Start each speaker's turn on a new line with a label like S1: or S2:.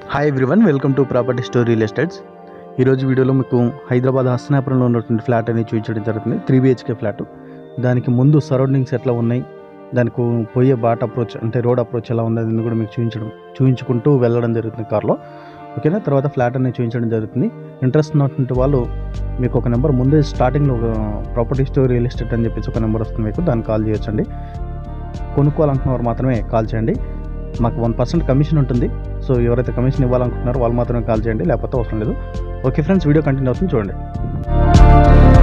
S1: hi everyone welcome to property story real estates ఈరోజు వీడియోలో మీకు హైదరాబాద్ హస్తనాపురంలో ఉన్నటువంటి ఫ్లాట్ అనేది చూపించడం జరుగుతుంది త్రీ బిహెచ్కే ఫ్లాట్ దానికి ముందు సరౌండింగ్స్ ఎట్లా ఉన్నాయి దానికి పోయే బాట్ అప్రోచ్ అంటే రోడ్ అప్రోచ్ ఎలా ఉంది అది కూడా మీకు చూపించడం చూపించుకుంటూ వెళ్ళడం జరుగుతుంది కార్లో ఓకేనా తర్వాత ఫ్లాట్ అనేది చూపించడం జరుగుతుంది ఇంట్రెస్ట్ ఉన్నటువంటి వాళ్ళు మీకు ఒక నెంబర్ ముందే స్టార్టింగ్లో ఒక ప్రాపర్టీ స్టోరీ రియల్ ఎస్టేట్ అని చెప్పేసి ఒక నెంబర్ వస్తుంది మీకు దాన్ని కాల్ చేయొచ్చండి కొనుక్కోవాలనుకున్న వారు మాత్రమే కాల్ చేయండి మాకు వన్ పర్సెంట్ కమిషన్ ఉంటుంది సో ఎవరైతే కమిషన్ ఇవ్వాలనుకుంటున్నారో వాళ్ళు మాత్రమే కాల్ చేయండి లేకపోతే అవసరం లేదు ఓకే ఫ్రెండ్స్ వీడియో కంటిన్యూ అవుతుంది చూడండి